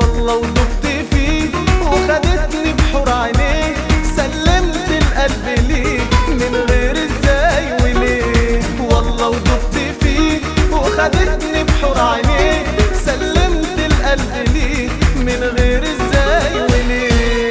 والله ودقت فيه وخدتني بحور عينيه سلمت القلب ليه من غير ازاي وليه والله ودقت فيه وخدتني